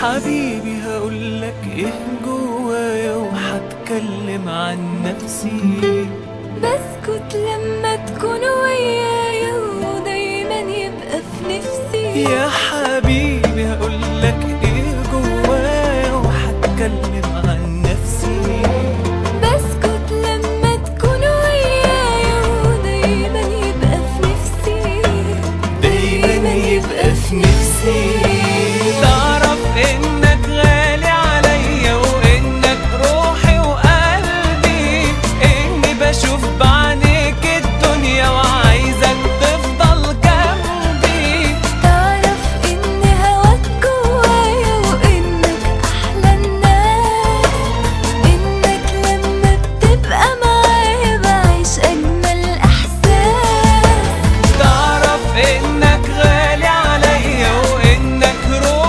حبيبي هقولك ايه جوايا وهتكلم عن نفسي بسكت لما تكون ويايا ودايما يبقى في نفسي يا حبيبي هقولك ايه جوايا وهتكلم عن نفسي بسكت لما تكون ويايا ودايما يبقى في نفسي دايما يبقى في نفسي تعرف انك غالي عليا وانك روحي وقلبي اني بشوف بعينيك الدنيا وعايزك تفضل جنبي تعرف ان هواك جوايا وانك احلى الناس انك لما بتبقى معايا بعيش اجمل احساس تعرف انك غالي عليا وانك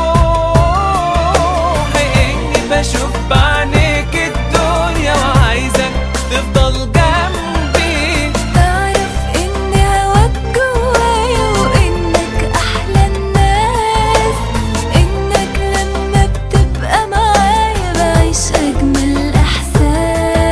روحي اني بشوف بعينيك الدنيا وعايزك تفضل جنبي تعرف ان هواك جوايا وانك احلى الناس انك لما بتبقى معايا بعيش اجمل احساس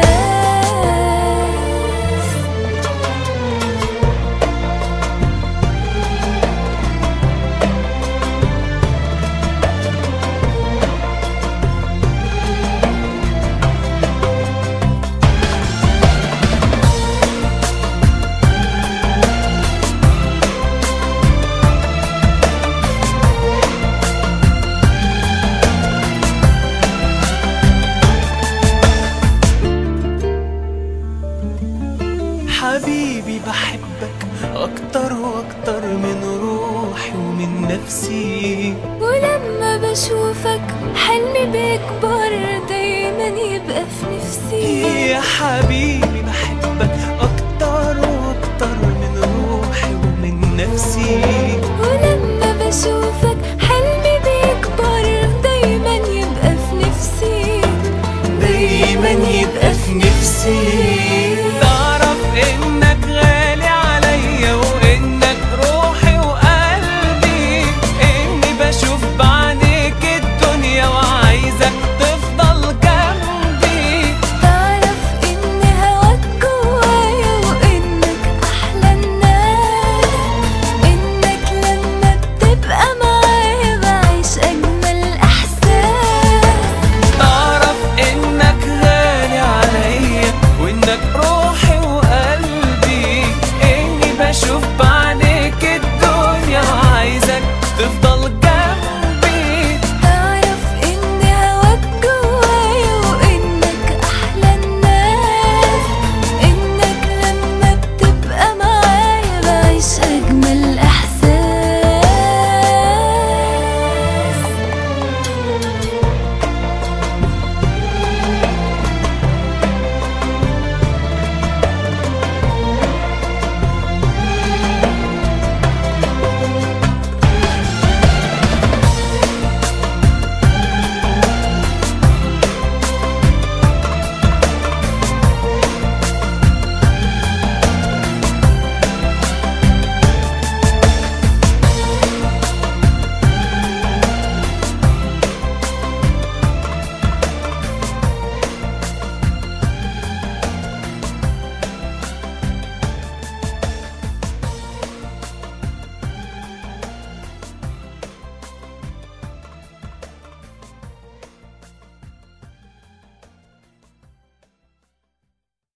حبيبي بحبك اكتر واكتر من روحي ومن نفسي ولما بشوفك حلمي بيكبر دايما يبقى في نفسي يا حبيبي بحبك اكتر واكتر من روحي ومن نفسي ولما بشوفك حلمي بيكبر دايما يبقى في نفسي دايما يبقى في نفسي